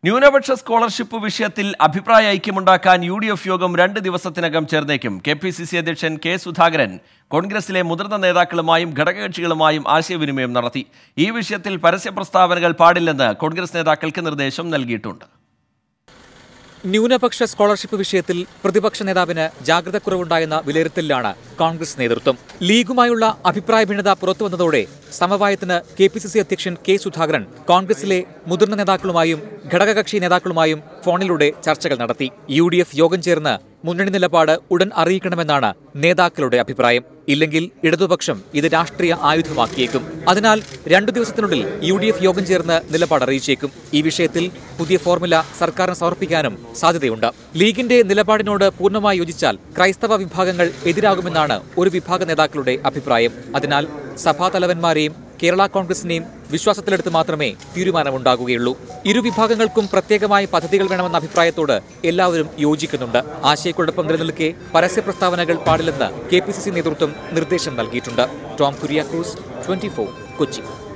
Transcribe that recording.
ന്യൂനപക്ഷ സ്കോളർഷിപ്പ് വിഷയത്തിൽ അഭിപ്രായ ഐക്യമുണ്ടാക്കാൻ യു ഡി എഫ് യോഗം രണ്ട് ദിവസത്തിനകം ചേർന്നേക്കും കെ പി സി സി അധ്യക്ഷൻ കെ സുധാകരൻ കോൺഗ്രസിലെ മുതിർന്ന നേതാക്കളുമായും ഘടകകക്ഷികളുമായും ആശയവിനിമയം നടത്തി ഈ വിഷയത്തിൽ പരസ്യ പ്രസ്താവനകൾ പാടില്ലെന്ന് കോൺഗ്രസ് നേതാക്കൾക്ക് നിർദ്ദേശം നൽകിയിട്ടുണ്ട് ന്യൂനപക്ഷ സ്കോളർഷിപ്പ് വിഷയത്തിൽ പ്രതിപക്ഷ നേതാവിന് ജാഗ്രതക്കുറവുണ്ടായെന്ന വിലയിരുത്തലിലാണ് കോൺഗ്രസ് നേതൃത്വം ലീഗുമായുള്ള അഭിപ്രായ ഭിന്നത പുറത്തുവന്നതോടെ സമവായത്തിന് കെ പി സി സി അധ്യക്ഷൻ കെ സുധാകരൻ കോൺഗ്രസിലെ മുതിർന്ന നേതാക്കളുമായും ഘടകകക്ഷി നേതാക്കളുമായും ഫോണിലൂടെ ചർച്ചകൾ നടത്തി യു ഡി എഫ് യോഗം ചേർന്ന് മുന്നണി നിലപാട് ഉടൻ അറിയിക്കണമെന്നാണ് നേതാക്കളുടെ അഭിപ്രായം ഇല്ലെങ്കിൽ ഇടതുപക്ഷം ഇത് രാഷ്ട്രീയ ആയുധമാക്കിയേക്കും അതിനാൽ രണ്ടു ദിവസത്തിനുള്ളിൽ യു ഡി എഫ് യോഗം ചേർന്ന് നിലപാട് അറിയിച്ചേക്കും ഈ വിഷയത്തിൽ പുതിയ ഫോർമുല സർക്കാരിന് സമർപ്പിക്കാനും സാധ്യതയുണ്ട് ലീഗിന്റെ നിലപാടിനോട് പൂർണ്ണമായി യോജിച്ചാൽ ക്രൈസ്തവ വിഭാഗങ്ങൾ എതിരാകുമെന്നാണ് ഒരു വിഭാഗ നേതാക്കളുടെ അഭിപ്രായം അതിനാൽ സഭാതലവന്മാരെയും കേരള കോൺഗ്രസിനെയും വിശ്വാസത്തിലെടുത്ത് മാത്രമേ തീരുമാനമുണ്ടാകുകയുള്ളൂ ഇരു വിഭാഗങ്ങൾക്കും പ്രത്യേകമായ പദ്ധതികൾ വേണമെന്ന അഭിപ്രായത്തോട് എല്ലാവരും യോജിക്കുന്നുണ്ട് ആശയക്കുഴപ്പം നിലനിൽക്കെ പരസ്യ പ്രസ്താവനകൾ പാടില്ലെന്ന് കെ പി സി സി നേതൃത്വം നിർദ്ദേശം നൽകിയിട്ടുണ്ട് ടോം കുര്യാക്കോസ് ട്വന്റി കൊച്ചി